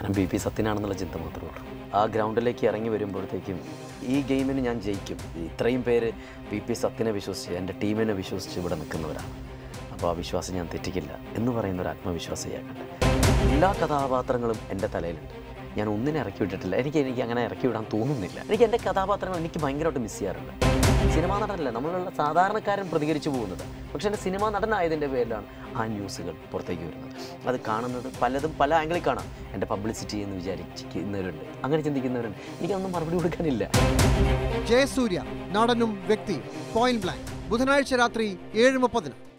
ഞാൻ B P സത്യനാണെന്നുള്ള ചിന്ത മാത്രമേ ഉള്ളൂ ആ ഗ്രൗണ്ടിലേക്ക് ഇറങ്ങി വരുമ്പോഴത്തേക്കും ഈ ഗെയിമിന് ഞാൻ ജയിക്കും ഇത്രയും പേര് ബി പി സത്യനെ വിശ്വസിച്ച് എൻ്റെ ടീമിനെ വിശ്വസിച്ച് ഇവിടെ നിൽക്കുന്നവരാണ് അപ്പോൾ ആ വിശ്വാസം ഞാൻ തെറ്റിക്കില്ല എന്ന് പറയുന്ന ഒരു ആത്മവിശ്വാസിയാക്കട്ടെ എല്ലാ കഥാപാത്രങ്ങളും എൻ്റെ തലയിലുണ്ട് ഞാൻ ഒന്നിനെ ഇറക്കി വിട്ടിട്ടില്ല എനിക്ക് എനിക്ക് അങ്ങനെ ഇറക്കി വിടാൻ തോന്നുന്നില്ല എനിക്ക് എൻ്റെ കഥാപാത്രങ്ങൾ എനിക്ക് ഭയങ്കരമായിട്ട് മിസ് ചെയ്യാറുണ്ട് സിനിമാ നടനല്ല നമ്മളുള്ള സാധാരണക്കാരൻ പ്രതികരിച്ചു പോകുന്നത് പക്ഷേ എൻ്റെ സിനിമാ നടനായതിൻ്റെ പേരിലാണ് ആ ന്യൂസുകൾ പുറത്തേക്ക് വരുന്നത് അത് കാണുന്നത് പലതും പല ആംഗിളിൽ കാണാം എൻ്റെ പബ്ലിസിറ്റി എന്ന് വിചാരിക്കുന്നവരുണ്ട് അങ്ങനെ ചിന്തിക്കുന്നവരുണ്ട് എനിക്കൊന്നും മറുപടി കൊടുക്കാനില്ല ജയസൂര്യ നടനും വ്യക്തിയും പോയിന്റ് ബ്ലാങ്ക് ബുധനാഴ്ച രാത്രി ഏഴ് മുപ്പതിന്